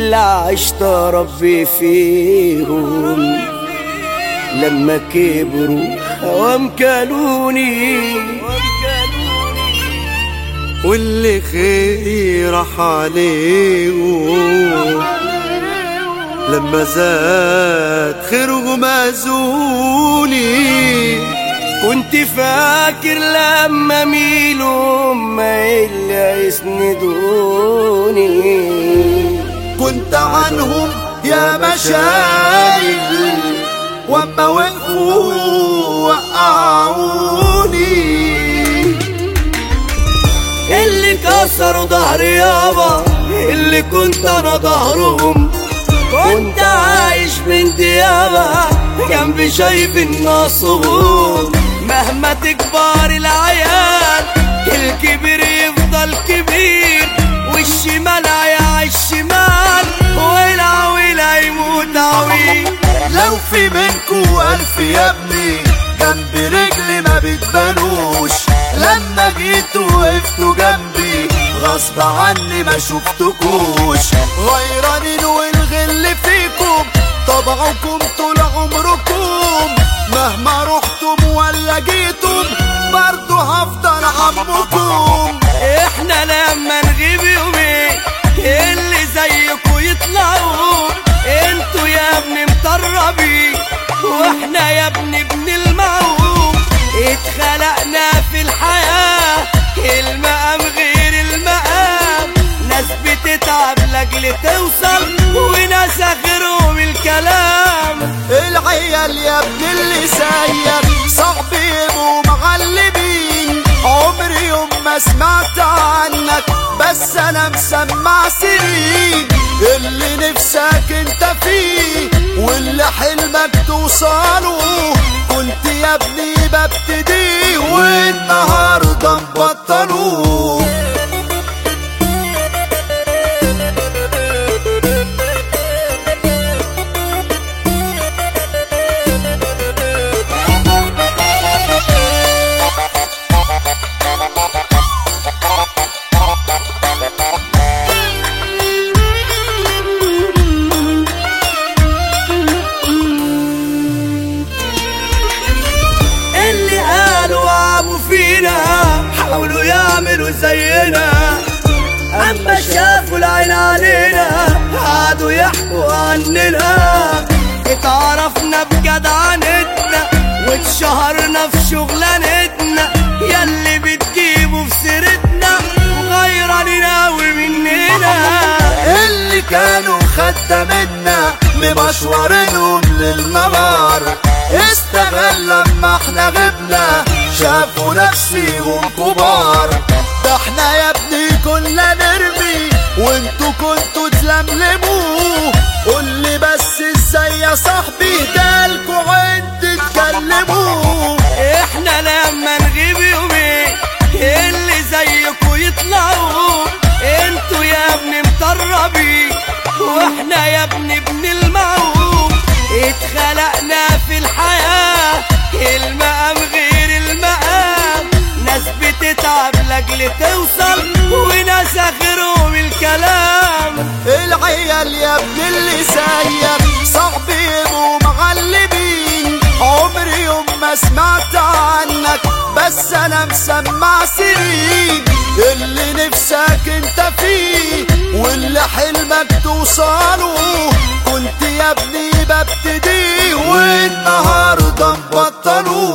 اللي عشت ربي فيهم لما كبروا هوام كلوني واللي خيري راح عليهم لما زاد خيرهم أزوني كنت فاكر لما ميلوا ما اللي يسندوني كنت عنهم يا مشايل وما وقفوا وقعوني اللي كسروا ظهري يابا اللي كنت انا ظهرهم كنت عايش من ديابة جنبي شايف النصهم مهما تكبر العيال الكبير يفضل كبير والشمال هيعيش شمال والعويل هيموت عويل لو في منكو ألف يا ابني جنب رجلي ما بتبانوش لما جيت وقفتوا جنبي غصب عني ما شفتكوش غيرانين والغل فيكم طبعكم طول عمركم مهما رحتم ولا جيتم برضو هفضل عمكم احنا لما نغيب يومين اللي زيكوا يطلعوا انتوا يا ابني مطربين واحنا يا ابني ابن الموت اتخلقنا في الحياة المقام غير المقام ناس بتتعب لاجل توصل وناس اخرهم الكلام العيال يا ابن اللي ساير صعب يبقوا معلمين عمري يوم ما سمعت عنك بس انا مسمع سنين اللي نفسك انت فيه واللي حلمك توصله كنت يا ابني ببتدي والنهارده مبطلوه اللي قالوا وعبوا فينا حاولوا يعملوا زينا اما شافوا العين علينا قعدوا يحكوا عننا اتعرفنا بجدعنتنا واتشهرنا في شغلانتنا ياللي بتجيبوا في سيرتنا وغيرانين اوي مننا اللي كانوا خدامنا بمشوارهم للنهار استغل لما احنا غبنا شافوا نفسيهم كبار ده احنا يا ابني كنا نرمي وانتوا كنتوا تلملموا قول لي بس ازاي يا صاحبي جالكوا عند تتكلموا احنا لما نغيب يومين اللي زيكوا يطلعوا انتوا يا ابني مطربين واحنا يا ابني ابن الموت اتخلقنا في الحياة المقام غير المقام ناس بتتعب لاجل توصل وناس اخرهم الكلام العيال يا ابن اللي ساير صعب يبقوا معلمين عمري يوم ما سمعت عنك بس انا مسمع سنين اللي نفسك انت فيه واللي حلمك توصله كنت يا ابني ببتدي والنهارده مبطلوه